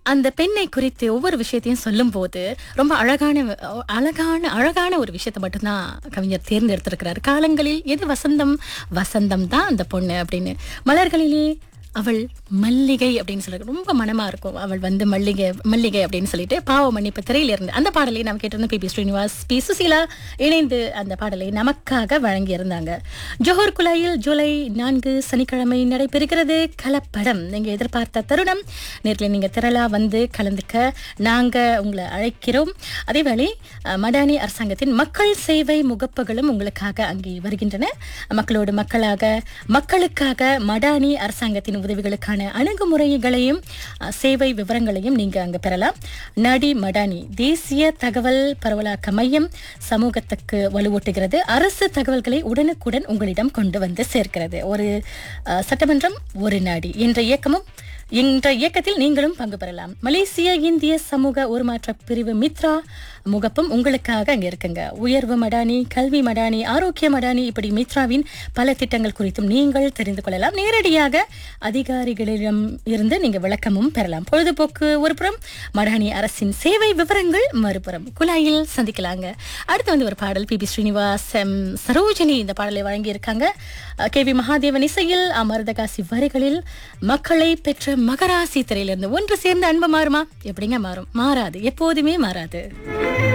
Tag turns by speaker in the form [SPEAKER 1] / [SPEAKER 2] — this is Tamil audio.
[SPEAKER 1] அந்த பெண்ணை குறித்து ஒவ்வொரு விஷயத்தையும் சொல்லும்போது ரொம்ப அழகான அழகான அழகான ஒரு விஷயத்தை மட்டும்தான் கவிஞர் தேர்ந்தெடுத்திருக்கிறார் காலங்களில் எது வசந்தம் வசந்தம் தான் அந்த பொண்ணு அப்படின்னு மலர்களிலே அவள் மல்லிகை அப்படின்னு சொல்லி ரொம்ப மனமா இருக்கும் அவள் வந்து மல்லிகை மல்லிகை அப்படின்னு சொல்லிட்டு பாவ மன்னிப்பு திரையில இருந்து அந்த பாடலை நாம் கேட்டிருந்தோம் P B Srinivas P Susheela இணைந்து அந்த பாடலை நமக்காக வழங்கி இருந்தாங்க ஜோஹர் குழாயில் ஜூலை நான்கு சனிக்கிழமை நடைபெறுகிறது கலப்படம் நீங்க எதிர்பார்த்த தருணம் நேரில் நீங்க திரளா வந்து கலந்துக்க நாங்க உங்களை அழைக்கிறோம் அதேவேளை அஹ், மடானி அரசாங்கத்தின் மக்கள் சேவை முகப்புகளும் உங்களுக்காக அங்கே வருகின்றன மக்களோடு மக்களாக மக்களுக்காக மடானி அரசாங்கத்தின் உதவிகளுக்கான அணுகுமுறைகளையும் அஹ், சேவை விவரங்களையும் நீங்க அங்க பெறலாம் நடி மடானி தேசிய தகவல் பரவலாக்க மையம் சமூகத்துக்கு வலுவூட்டுகிறது அரசு தகவல்களை உடனுக்குடன் உங்களிடம் கொண்டு வந்து சேர்க்கிறது ஒரு அஹ், சட்டமன்றம் ஒரு நாடி என்ற இயக்கமும் இந்த இயக்கத்தில் நீங்களும் பங்கு பெறலாம் மலேசிய இந்திய சமூக உருமாற்ற பிரிவு மித்ரா முகப்பும் உங்களுக்காக அங்க இருக்குங்க உயர்வு மடானி கல்வி மடானி ஆரோக்கிய மடானி இப்படி மித்ராவின் பல திட்டங்கள் குறித்தும் நீங்கள் தெரிந்து கொள்ளலாம் நேரடியாக அதிகாரிகளிடம் இருந்து நீங்க விளக்கமும் பெறலாம் பொழுதுபோக்கு ஒருபுறம் மடானி அரசின் சேவை விவரங்கள் மறுபுறம் குழாயில் சந்திக்கலாங்க அடுத்து வந்து ஒரு பாடல் P B Srinivas M Sarojini இந்த பாடலை வழங்கியிருக்காங்க கே வி மகாதேவன் இசையில் அமர்தகாசி வரிகளில் மக்களை பெற்ற மகராசி திரையிலிருந்து ஒன்று சேர்ந்த அன்பு மாறுமா எப்படிங்க மாறும் மாறாது எப்போதுமே மாறாது